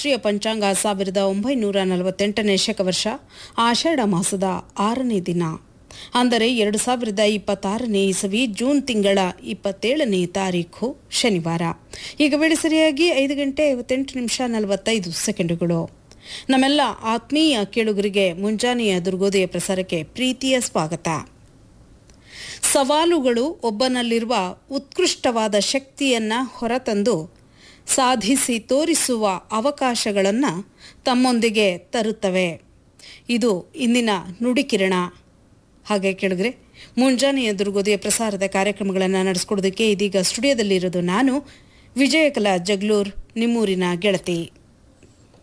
ಶಾಸ್ತ್ರೀಯ ಪಂಚಾಂಗ ಸಾವಿರದ ಒಂಬೈನೂರ ನಲವತ್ತೆಂಟನೇ ಶಕವರ್ಷ ಆಷಾಢ ಮಾಸದ ಆರನೇ ದಿನ ಅಂದರೆ ಎರಡು ಸಾವಿರದ ಇಪ್ಪತ್ತಾರನೇ ಇಸವಿ ಜೂನ್ ತಿಂಗಳ ಇಪ್ಪತ್ತೇಳನೇ ತಾರೀಖು ಶನಿವಾರ ಈಗ ವೇಳೆ ಸರಿಯಾಗಿ ಐದು ಗಂಟೆ ಐವತ್ತೆಂಟು ನಿಮಿಷ ನಲವತ್ತೈದು ಸೆಕೆಂಡುಗಳು ನಮ್ಮೆಲ್ಲ ಆತ್ಮೀಯ ಕೇಳುಗರಿಗೆ ಮುಂಜಾನೆಯ ದುರ್ಗೋದಯ ಪ್ರಸಾರಕ್ಕೆ ಪ್ರೀತಿಯ ಸ್ವಾಗತ ಸವಾಲುಗಳು ಒಬ್ಬನಲ್ಲಿರುವ ಉತ್ಕೃಷ್ಟವಾದ ಶಕ್ತಿಯನ್ನ ಹೊರತಂದು ಸಾಧಿಸಿ ತೋರಿಸುವ ಅವಕಾಶಗಳನ್ನು ತಮ್ಮೊಂದಿಗೆ ತರುತ್ತವೆ ಇದು ಇಂದಿನ ನುಡಿಕಿರಣ ಹಾಗೆ ಕೇಳಿದ್ರೆ ಮುಂಜಾನೆಯ ದುರ್ಗೋದಯ ಪ್ರಸಾರದ ಕಾರ್ಯಕ್ರಮಗಳನ್ನು ನಡೆಸ್ಕೊಡೋದಕ್ಕೆ ಇದೀಗ ಸ್ಟುಡಿಯೋದಲ್ಲಿರೋದು ನಾನು ವಿಜಯಕಲಾ ಜಗ್ಲೂರ್ ನಿಮ್ಮೂರಿನ ಗೆಳತಿ